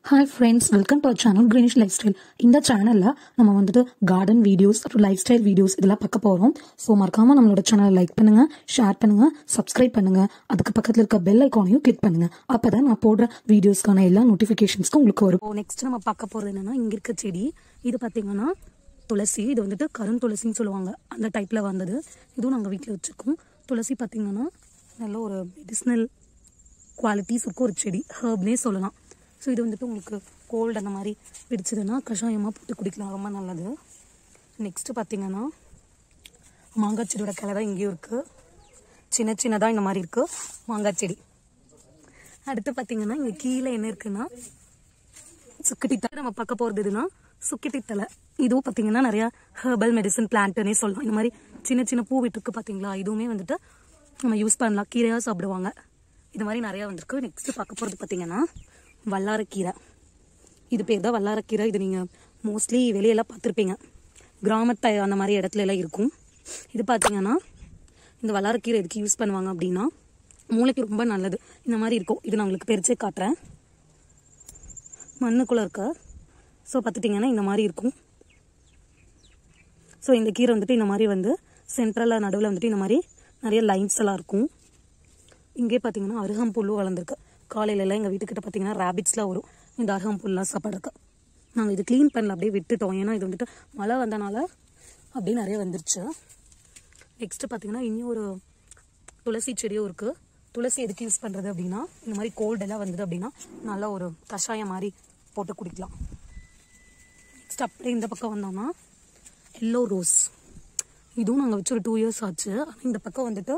hi friends welcome to channel greenish life style இந்த சேனலில் நம்ம வந்துட்டு garden videos life style videos இதெல்லாம் பார்க்க போகிறோம் ஸோ மறக்காமல் நம்மளோட சேனலை லைக் பண்ணுங்கள் ஷேர் பண்ணுங்கள் சப்ஸ்கிரைப் பண்ணுங்கள் அதுக்கு பக்கத்தில் இருக்க பெல் ஐக்கானையும் கிளிக் பண்ணுங்கள் அப்போ தான் நான் போடுற வீடியோஸ்க்கான எல்லா நோட்டிஃபிகேஷன்ஸ்க்கும் உங்களுக்கு வரும் இப்போ நெக்ஸ்ட் நம்ம பார்க்க போகிறது என்னன்னா இங்க இருக்க செடி இது பார்த்தீங்கன்னா துளசி இது வந்துட்டு கருந்துளசின்னு சொல்லுவாங்க அந்த டைப்ல வந்தது இதுவும் நாங்கள் வீட்டில் வச்சிருக்கோம் துளசி பார்த்தீங்கன்னா நல்ல ஒரு மெடிசினல் குவாலிட்டிஸ் இருக்க ஒரு செடி ஹர்ப்னே சொல்லலாம் ஸோ இது வந்துட்டு உங்களுக்கு கோல்டு அந்த மாதிரி பிடிச்சதுன்னா கஷாயமாக போட்டு குடிக்கலாம் ரொம்ப நல்லது நெக்ஸ்ட் பார்த்தீங்கன்னா மாங்காய் செடியோட கிளை தான் இங்கேயும் இருக்குது சின்ன சின்னதாக இந்த மாதிரி இருக்குது மாங்காய் செடி அடுத்து பார்த்தீங்கன்னா இங்கே கீழே என்ன இருக்குன்னா சுக்கிட்டி தலை நம்ம பார்க்க போகிறது இதுனா சுக்கிட்டி தலை இதுவும் பார்த்தீங்கன்னா நிறைய ஹெர்பல் மெடிசன் பிளான்ட்னே சொல்லலாம் இந்த மாதிரி சின்ன சின்ன பூ விட்டுருக்கு பார்த்தீங்களா இதுவுமே வந்துட்டு நம்ம யூஸ் பண்ணலாம் கீரையாக சாப்பிடுவாங்க இது மாதிரி நிறையா வந்திருக்கு நெக்ஸ்ட் பார்க்க போகிறது பார்த்தீங்கன்னா வல்லாரக்கீரை இது பேர் தான் வல்லாரக்கீரை இது நீங்கள் மோஸ்ட்லி வெளியெல்லாம் பார்த்துருப்பீங்க கிராமத்தை அந்த மாதிரி இடத்துல எல்லாம் இருக்கும் இது பார்த்தீங்கன்னா இந்த வல்லாரக்கீரை எதுக்கு யூஸ் பண்ணுவாங்க அப்படின்னா மூளைக்கு ரொம்ப நல்லது இந்த மாதிரி இருக்கும் இது நான் உங்களுக்கு பிரிச்சே காட்டுறேன் மண்ணுக்குள்ளே இருக்க ஸோ பார்த்துட்டிங்கன்னா இந்த மாதிரி இருக்கும் ஸோ இந்த கீரை வந்துட்டு இந்த மாதிரி வந்து சென்ட்ரலில் நடுவில் வந்துட்டு இந்த மாதிரி நிறைய லைன்ஸ் எல்லாம் இருக்கும் இங்கே பார்த்தீங்கன்னா அருகம்புல்லும் வளர்ந்துருக்கு காலையில எல்லாம் எங்கள் வீட்டுக்கிட்ட பார்த்தீங்கன்னா ரேபிட்ஸ்லாம் வரும் இந்த அருகம்புல்லாம் சாப்பிட்றதுக்கு நாங்கள் இது க்ளீன் பண்ணல அப்படியே விட்டுட்டோம் ஏன்னா இது வந்துட்டு மழை வந்தனால அப்படியே நிறைய வந்துருச்சு நெக்ஸ்ட்டு பார்த்தீங்கன்னா இன்னும் ஒரு துளசி செடியும் இருக்குது துளசி எதுக்கு யூஸ் பண்ணுறது அப்படின்னா இந்த மாதிரி கோல்டு எல்லாம் வந்தது அப்படின்னா நல்லா ஒரு கஷாயம் மாதிரி போட்டு குடிக்கலாம் நெக்ஸ்ட் அப்படியே இந்த பக்கம் வந்தோம்னா எல்லோ ரோஸ் இதுவும் நாங்கள் வச்சு ஒரு டூ இயர்ஸ் ஆச்சு ஆனால் இந்த பக்கம் வந்துட்டு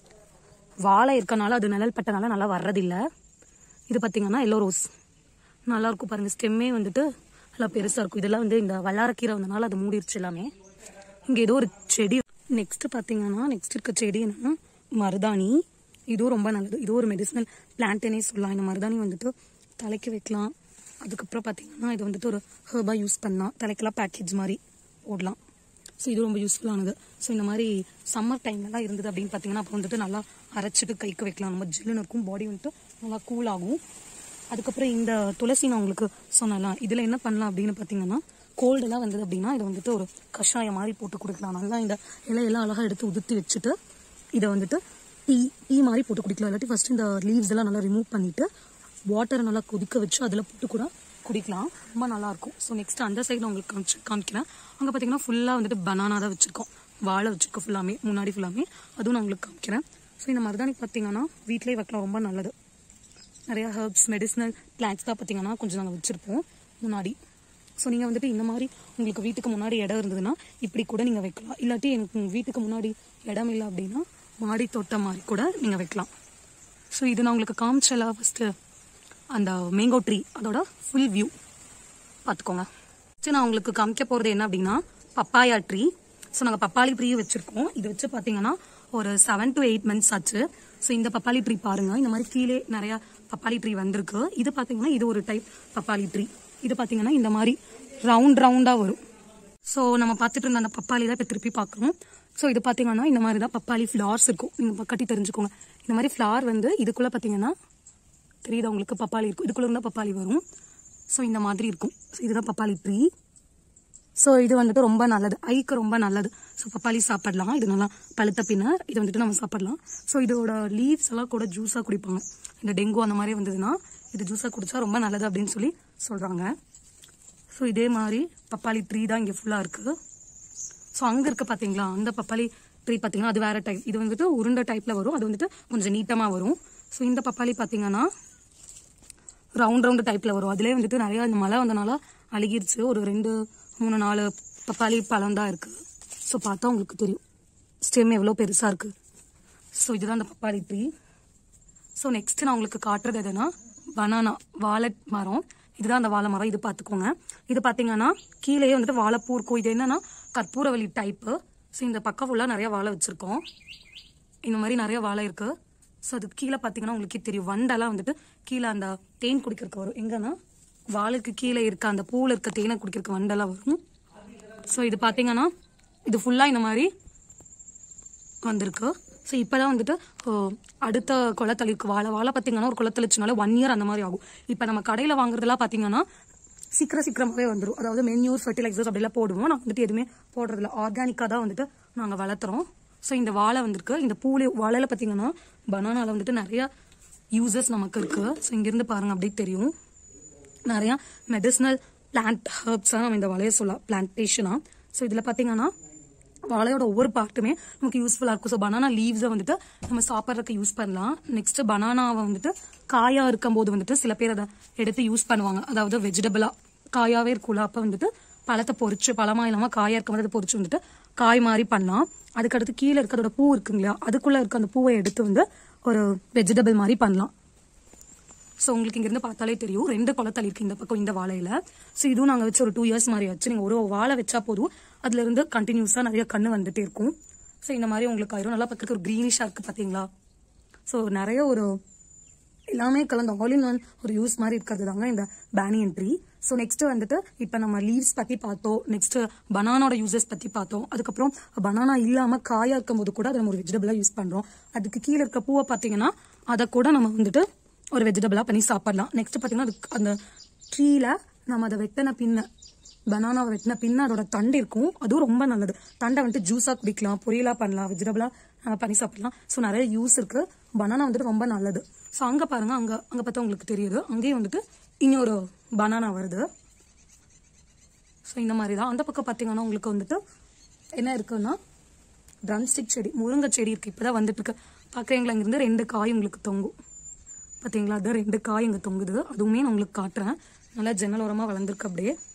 வாழை இருக்கனால அது நிழல் பட்டனால நல்லா வர்றதில்ல இது பார்த்தீங்கன்னா எல்லோ ரோஸ் நல்லா இருக்கும் பாருங்க ஸ்டெம்மே வந்துட்டு நல்லா பெருசாக இருக்கும் இதெல்லாம் வந்து இந்த வல்லாரக்கீரை வந்தனால அது மூடிருச்சு எல்லாமே இங்கே ஏதோ ஒரு செடி நெக்ஸ்ட் பார்த்தீங்கன்னா நெக்ஸ்ட் இருக்க செடி என்னன்னா மருதாணி இதுவும் ரொம்ப நல்லது இது ஒரு மெடிசனல் பிளான்ட்னே சொல்லலாம் இந்த மருதாணி வந்துட்டு தலைக்கு வைக்கலாம் அதுக்கப்புறம் பார்த்தீங்கன்னா இது வந்துட்டு ஒரு ஹெர்பாக யூஸ் பண்ணலாம் தலைக்கெல்லாம் பேக்கேஜ் மாதிரி போடலாம் ஸோ இது ரொம்ப யூஸ்ஃபுல்லானது ஸோ இந்த மாதிரி சம்மர் டைம்லலாம் இருந்தது அப்படின்னு பார்த்தீங்கன்னா அப்போ வந்துட்டு நல்லா அரைச்சிட்டு கைக்கு வைக்கலாம் நம்ம ஜில்லுன்னு இருக்கும் பாடி வந்துட்டு நல்லா கூல் ஆகும் அதுக்கப்புறம் இந்த துளசி நான் உங்களுக்கு சொன்னலாம் இதில் என்ன பண்ணலாம் அப்படின்னு பார்த்தீங்கன்னா கோல்டெல்லாம் வந்தது அப்படின்னா இதை வந்துட்டு ஒரு கஷாயம் மாதிரி போட்டு கொடுக்கலாம் நல்லா இந்த இலையெல்லாம் அழகாக எடுத்து உதுத்தி வச்சுட்டு இதை வந்துட்டு டீ டீ மாதிரி போட்டு குடிக்கலாம் இல்லாட்டி ஃபர்ஸ்ட் இந்த லீவ்ஸ் எல்லாம் நல்லா ரிமூவ் பண்ணிட்டு வாட்டரை நல்லா கொதிக்க வச்சு அதில் போட்டு கூட குடிக்கலாம் ரொம்ப நல்லா இருக்கும் ஸோ நெக்ஸ்ட் அந்த சைடு நான் உங்களுக்கு காமிச்சு காமிக்கிறேன் அங்கே பார்த்தீங்கன்னா ஃபுல்லாக வந்துட்டு பனானா தான் வச்சிருக்கோம் வாழை வச்சிருக்கோம் ஃபுல்லாமே முன்னாடி ஃபுல்லாமே அதுவும் நான் உங்களுக்கு காமிக்கிறேன் ஸோ இந்த மருதாணி பார்த்தீங்கன்னா வீட்டிலேயே வைக்கலாம் ரொம்ப நல்லது நிறைய ஹெர்ப்ஸ் மெடிசனல் பிளான்ட்ஸ் தான் பார்த்தீங்கன்னா கொஞ்சம் நாங்கள் வச்சுருப்போம் முன்னாடி ஸோ நீங்கள் வந்துட்டு இந்த மாதிரி உங்களுக்கு வீட்டுக்கு முன்னாடி இடம் இருந்ததுன்னா இப்படி கூட நீங்கள் வைக்கலாம் இல்லாட்டி எனக்கு உங்க வீட்டுக்கு முன்னாடி இடம் இல்லை அப்படின்னா மாடி தோட்டம் மாதிரி கூட நீங்கள் வைக்கலாம் ஸோ இது நான் உங்களுக்கு காமிச்சல ஃபஸ்ட்டு அந்த மேங்கோ ட்ரீ அதோட ஃபுல் வியூ பார்த்துக்கோங்க சரி நான் உங்களுக்கு காமிக்க போகிறது என்ன அப்படின்னா பப்பாயா ட்ரீ ஸோ நாங்கள் பப்பாளி ட்ரீ வச்சுருக்கோம் இது வச்சு பார்த்தீங்கன்னா ஒரு செவன் டு எயிட் மந்த்ஸ் ஆச்சு ஸோ இந்த பப்பாளி ட்ரீ பாருங்க இந்த மாதிரி கீழே நிறைய பப்பாளி ட்ரீ வந்திருக்கு இது பார்த்தீங்கன்னா இது ஒரு டைப் பப்பாளி ட்ரீ இது பார்த்தீங்கன்னா இந்த மாதிரி ரவுண்ட் ரவுண்டாக வரும் ஸோ நம்ம பார்த்துட்டு இருந்த அந்த பப்பாளி தான் இப்போ திருப்பி பார்க்குறோம் ஸோ இது பார்த்தீங்கன்னா இந்த மாதிரி தான் பப்பாளி ஃப்ளார்ஸ் இருக்கும் நீங்கள் கட்டி தெரிஞ்சுக்கோங்க இந்த மாதிரி ஃப்ளார் வந்து இதுக்குள்ளே பார்த்தீங்கன்னா தெரியுதா உங்களுக்கு பப்பாளி இருக்கும் இதுக்குள்ள இருந்தால் பப்பாளி வரும் ஸோ இந்த மாதிரி இருக்கும் ஸோ இதுதான் பப்பாளி ட்ரீ ஸோ இது வந்துட்டு ரொம்ப நல்லது ஐக்கு ரொம்ப நல்லது ஸோ பப்பாளி சாப்பிடலாம் இது நல்லா பழுத்த பின்னர் இது வந்துட்டு நம்ம சாப்பிடலாம் ஸோ இதோட லீவ்ஸ் எல்லாம் கூட ஜூஸாக குடிப்பாங்க இந்த டெங்கு அந்த மாதிரி வந்ததுன்னா இது ஜூஸாக குடிச்சா ரொம்ப நல்லது அப்படின்னு சொல்லி சொல்கிறாங்க ஸோ இதே மாதிரி பப்பாளி ட்ரீ தான் இங்கே ஃபுல்லாக இருக்குது ஸோ அங்கே இருக்க பார்த்தீங்களா அந்த பப்பாளி ட்ரீ பார்த்தீங்கன்னா அது வேற டைப் இது வந்துட்டு உருண்டை டைப்பில் வரும் அது வந்துட்டு கொஞ்சம் நீட்டமாக வரும் ஸோ இந்த பப்பாளி பார்த்தீங்கன்னா ரவுண்ட் ரவுண்டு டைப்பில் வரும் அதிலே வந்துட்டு நிறையா இந்த மழை வந்தனால அழுகிருச்சு ஒரு ரெண்டு மூணு நாலு பப்பாளி பழம் தான் இருக்குது ஸோ பார்த்தா உங்களுக்கு தெரியும் ஸ்டெம் எவ்வளோ பெருசாக இருக்குது ஸோ இதுதான் அந்த பப்பாளி ட்ரீ ஸோ நெக்ஸ்ட் நான் உங்களுக்கு காட்டுறது எதுனா பனானா வாழை மரம் இதுதான் அந்த வாழை மரம் இது பார்த்துக்கோங்க இது பார்த்தீங்கன்னா கீழேயே வந்துட்டு வாழைப்பூ இருக்கும் இது என்னன்னா கற்பூரவள்ளி டைப்பு ஸோ இந்த பக்கம் ஃபுல்லாக நிறைய வாழை வச்சுருக்கோம் இந்த மாதிரி நிறைய வாழை இருக்கு ஸோ அதுக்கு கீழே பார்த்தீங்கன்னா உங்களுக்கே தெரியும் வண்டெல்லாம் வந்துட்டு கீழே அந்த தேன் குடிக்கிறதுக்கு வரும் எங்கன்னா வாழைக்கு கீழே இருக்க அந்த பூவில் இருக்க தேனை குடிக்கிறதுக்கு வண்டெல்லாம் வரும் ஸோ இது பார்த்தீங்கன்னா இது ஃபுல்லாக இந்த மாதிரி வந்திருக்கு ஸோ இப்போதான் வந்துட்டு அஹ், அடுத்த குளத்தளிக்கு வாழை வாழை பார்த்தீங்கன்னா ஒரு குளத்தளிச்சுனால ஒன் இயர் அந்த மாதிரி ஆகும் இப்போ நம்ம கடையில் வாங்குறதெல்லாம் பார்த்தீங்கன்னா சீக்கிரம் சீக்கிரமாகவே வந்துடும் அதாவது மென்யூர் ஃபர்டிலைசர்ஸ் அப்படிலாம் போடுவோம் நான் வந்துட்டு எதுவுமே போடுறதில்ல ஆர்கானிக்காக தான் வந்துட்டு நாங்கள் வளர்த்துறோம் ஸோ இந்த வாழை வந்திருக்கு இந்த பூலே வாழையில பார்த்தீங்கன்னா பனானால வந்துட்டு நிறைய யூசஸ் நமக்கு இருக்கு ஸோ இங்கிருந்து பாருங்க அப்படியே தெரியும் நிறைய மெடிசினல் பிளான்ட் ஹர்ப்ஸாக நம்ம இந்த வாழையை சொல்லலாம் பிளான்டேஷனாக ஸோ இதில் பார்த்தீங்கன்னா வாழையோட ஒவ்வொரு பார்ட்டுமே நமக்கு யூஸ்ஃபுல்லாக இருக்கும் ஸோ பனானா லீவ்ஸை வந்துட்டு நம்ம சாப்பிட்றதுக்கு யூஸ் பண்ணலாம் நெக்ஸ்ட் பனானாவை வந்துட்டு காயா இருக்கும்போது வந்துட்டு சில பேர் அதை எடுத்து யூஸ் பண்ணுவாங்க அதாவது வெஜிடபிளா காயாவே இருக்கும்ல அப்போ வந்துட்டு பழத்தை பொரிச்சு பழமா இல்லாமல் காயா இருக்கும்போது அதை பொரிச்சு வந்துட்டு காய் மாதிரி பண்ணலாம் அதுக்கடுத்து கீழே இருக்கிறதோட பூ இருக்குங்க இல்லையா அதுக்குள்ள இருக்க அந்த பூவை எடுத்து வந்து ஒரு வெஜிடபிள் மாதிரி பண்ணலாம் ஸோ உங்களுக்கு இங்கிருந்து பார்த்தாலே தெரியும் ரெண்டு குளத்தல் இருக்கு இந்த பக்கம் இந்த வாழையில ஸோ இதுவும் நாங்கள் வச்சு ஒரு டூ இயர்ஸ் மாதிரி வச்சு நீங்கள் ஒரு வாழை வச்சா போதும் அதுல இருந்து கண்டினியூஸாக நிறைய கண்ணு வந்துட்டே இருக்கும் ஸோ இந்த மாதிரி உங்களுக்கு ஆயிரும் நல்லா பார்க்கறதுக்கு ஒரு க்ரீனிஷாக இருக்கு பார்த்தீங்களா ஸோ நிறைய ஒரு எல்லாமே கலந்து ஆல் இன் ஒன் ஒரு யூஸ் மாதிரி இருக்கிறது தாங்க இந்த பேனியன் ட்ரீ ஸோ நெக்ஸ்ட் வந்துட்டு இப்போ நம்ம லீவ்ஸ் பத்தி பார்த்தோம் நெக்ஸ்ட் பனானோட யூசஸ் பத்தி பார்த்தோம் அதுக்கப்புறம் பனானா இல்லாம காயா இருக்கும்போது கூட அதை நம்ம ஒரு வெஜிடபிளா யூஸ் பண்றோம் அதுக்கு கீழே இருக்க பூவை பார்த்தீங்கன்னா அதை கூட நம்ம வந்துட்டு ஒரு வெஜிடபிளா பண்ணி சாப்பிடலாம் நெக்ஸ்ட் பார்த்தீங்கன்னா அதுக்கு அந்த ட்ரீல நம்ம அதை வெட்டின பின்ன பனானாவை வெட்டின பின்ன அதோட தண்டு இருக்கும் அதுவும் ரொம்ப நல்லது தண்டை வந்துட்டு ஜூஸா குடிக்கலாம் பொரியலா பண்ணலாம் வெஜிடபிளா பண்ணி சாப்பிடலாம் ஸோ நிறைய யூஸ் இருக்கு பனானா வந்துட்டு ரொம்ப நல்லது ஸோ அங்க பாருங்க அங்க அங்க பார்த்தா உங்களுக்கு தெரியுது அங்கேயும் வந்துட்டு இன்னொரு பனானா வருது ஸோ இந்த மாதிரி தான் அந்த பக்கம் பார்த்தீங்கன்னா உங்களுக்கு வந்துட்டு என்ன இருக்குன்னா ட்ரம் ஸ்டிக் செடி முருங்கை செடி இருக்கு இப்பதான் வந்துட்டு இருக்கு பார்க்குறீங்களா இங்கிருந்து ரெண்டு காய் உங்களுக்கு தொங்கும் பார்த்தீங்களா அது ரெண்டு காய் இங்கே தொங்குது அதுவுமே நான் உங்களுக்கு காட்டுறேன் நல்லா ஜன்னல் ஓரமாக வளர்ந்துருக்கு அப்படியே